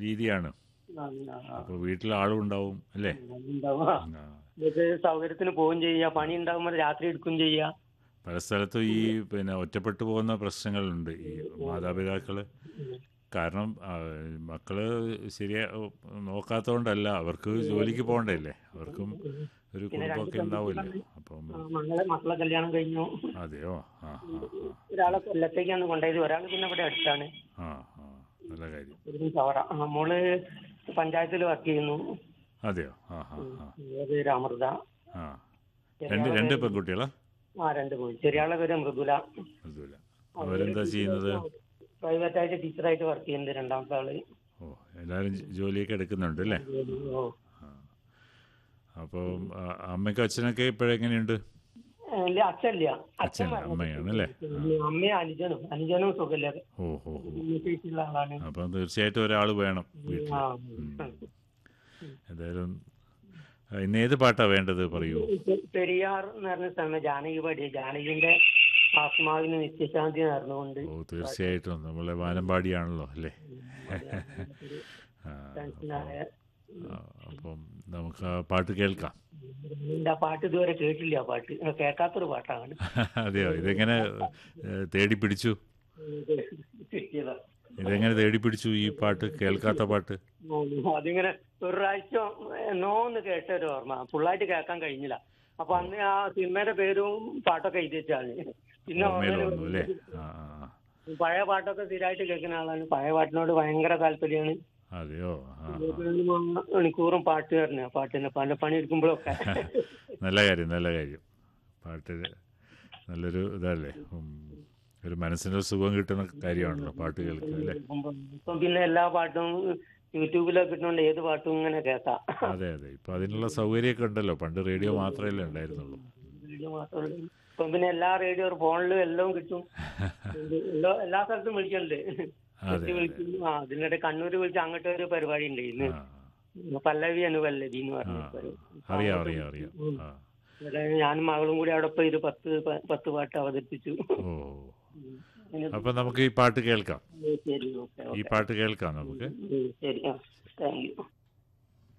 രീതിയാണ് ആ, ആ, ആ. അപ്പോൾ വീട്ടിൽ ആളും ഉണ്ടാവും അല്ലേ ഉണ്ടാവുക ആ. ഇത് സൗകര്യത്തിന് പോവുകയും ചെയ്യുക പണി ഉണ്ടാകുമ്പോൾ രാത്രി എടുക്കുകയും ചെയ്യുക പല സ്ഥലത്തും ഈ പിന്നെ ഒറ്റപ്പെട്ടു പോകുന്ന പ്രശ്നങ്ങളുണ്ട് ഈ മാതാപിതാക്കൾ കാരണം ആ, മക്കള് ശരിയാ നോക്കാത്തതുകൊണ്ടല്ല അവർക്ക് ജോലിക്ക് പോകണ്ടല്ലേ അവർക്കും ഒരു കുടുംബമൊക്കെ ഉണ്ടാവില്ലേ അപ്പം ആ, മകളെ മക്കളെ കല്യാണം കഴിഞ്ഞു അതെയോ ആ ആ ഒരാളെ കൊല്ലത്തേക്കാണ് കൊണ്ടുപോയത് ഒരാൾ പിന്നെ ഇവിടെ അടുത്താണ് ആ ആ നല്ല കാര്യം ഒരു ചവറ ആ, മോള് പഞ്ചായത്തിൽ വർക്ക് ചെയ്യുന്നു അതെയോ ആ ആ ആ ഏത് രാമൃത ആ രണ്ട് രണ്ട് പെൺകുട്ടികളാ ആ രണ്ട് പോയി ചെറിയാളെ പേര് മൃദുല അതുമില്ല അവരെന്താ ചെയ്യുന്നത് പ്രൈവറ്റ് ആയിട്ട് ടീച്ചറായിട്ട് വർക്ക് ചെയ്യുന്നുണ്ട് രണ്ടാമത്തെ ആള് ഓ എല്ലാവരും ജ- ജോലിയൊക്കെ എടുക്കുന്നുണ്ട് അല്ലേ ഓ അപ്പോൾ അമ്മയ്ക്കും അച്ഛനൊക്കെ ഇപ്പോഴെങ്ങനെയുണ്ട് ഏ, ഇല്ല അച്ഛല്ല അച്ഛൻ അമ്മയാണ് അല്ലേ അമ്മയും അനുജനും അനുജനും സുഖമില്ലാതെ ഓ ഓ ഓ ഉള്ള ആളാണ് അപ്പം തീർച്ചയായിട്ടും ഒരാൾ വേണം വീട്ടിൽ ആ എന്തായാലും ആ, ഇന്ന് ഏത് പാട്ടാ വേണ്ടത് പറയൂ പെരിയാർ എന്ന് പറഞ്ഞ സ്ഥലം ജാനകി പാടി ജാനകിന്റെ ആത്മാവിന് നിത്യശാന്തി നേർന്നുകൊണ്ട് ഓ തീർച്ചയായിട്ടും നമ്മളെ വാനമ്പാടിയാണല്ലോ അല്ലേ ആ, ടെൻഷനായ ആ, അപ്പം നമുക്ക് ആ പാട്ട് കേൾക്കാം എന്റെ ആ പാട്ട് ഇതുവരെ കേട്ടില്ല ആ പാട്ട് ആ, കേൾക്കാത്തൊരു പാട്ടാണ് അതെയോ ഇതെങ്ങനെ ഏ, തേടി പിടിച്ചു ഇത് കിട്ടിയതാ ഇതെങ്ങനെ തേടി പിടിച്ചു ഈ പാട്ട് കേൾക്കാത്ത പാട്ട് ഉം, അതിങ്ങനെ ഒരു പ്രാവശ്യം എന്നോ ഒന്ന് കേട്ട ഒരു ഓർമ്മ ഫുള്ളായിട്ട് കേൾക്കാൻ കഴിഞ്ഞില്ല അപ്പൊ അന്ന് ആ സിനിമയുടെ പേരും പാട്ടൊക്കെ എഴുതി വെച്ചാണ് പിന്നെ ഓർമ്മയിൽ ഓർമ്മയില് വന്നു അല്ലേ ആ ആ ആ. പഴയ പാട്ടൊക്കെ സ്ഥിരമായിട്ട് കേൾക്കുന്ന ആളാണ് പഴയ പാട്ടിനോട് ഭയങ്കര താല്പര്യമാണ് അതെയോ ആ ആ. മണിക്കൂറും പാട്ട് തന്നെ പാട്ടിന് പല പണി എടുക്കുമ്പോഴൊക്കെ നല്ല കാര്യം നല്ല കാര്യം പാട്ട് നല്ലൊരു ഇതല്ലേ ഉം. ഒരു മനസ്സിന് ഒരു സുഖം കിട്ടുന്ന കാര്യമാണല്ലോ പാട്ട് കേൾക്കുക അല്ലേ ഇപ്പം പിന്നെ എല്ലാ പാട്ടും യൂട്യൂബിലൊക്കെ കിട്ടുന്നുണ്ട് ഏത് പാട്ടും ഇങ്ങനെ കേൾക്കാം അതെ അതെ ഇപ്പൊ അതിനുള്ള സൗകര്യമൊക്കെ ഉണ്ടല്ലോ പണ്ട് റേഡിയോ മാത്രമല്ലേ ഉണ്ടായിരുന്നുള്ളൂ റേഡിയോ മാത്രമേ ഉള്ളൂ. ഇപ്പം പിന്നെ എല്ലാ റേഡിയോ ഫോണിലും എല്ലാം കിട്ടും എല്ലാ എല്ലാ സ്ഥലത്തും വിളിക്കുന്നുണ്ട് അതെ വിളിക്കും ആ അതിനിടെ കണ്ണൂര് വിളിച്ച് അങ്ങോട്ട് ഒരു പരിപാടി ഉണ്ട് ഇന്ന് ആ പല്ലവി അനുപല്ലവി എന്ന് പറഞ്ഞു അറിയാം അറിയാം അറിയാം ആ ഇവിടെ ഞാനും മകളും കൂടി അവിടെ പോയി ഒരു പത്ത് പ- പത്ത് പാട്ട് അവതരിപ്പിച്ചു ഓ അതിന് അപ്പൊ നമുക്ക് ഈ പാട്ട് കേൾക്കാം ശരി ഓക്കെ ഈ പാട്ട് കേൾക്കാം നമുക്ക് ശരി ആ താങ്ക് യു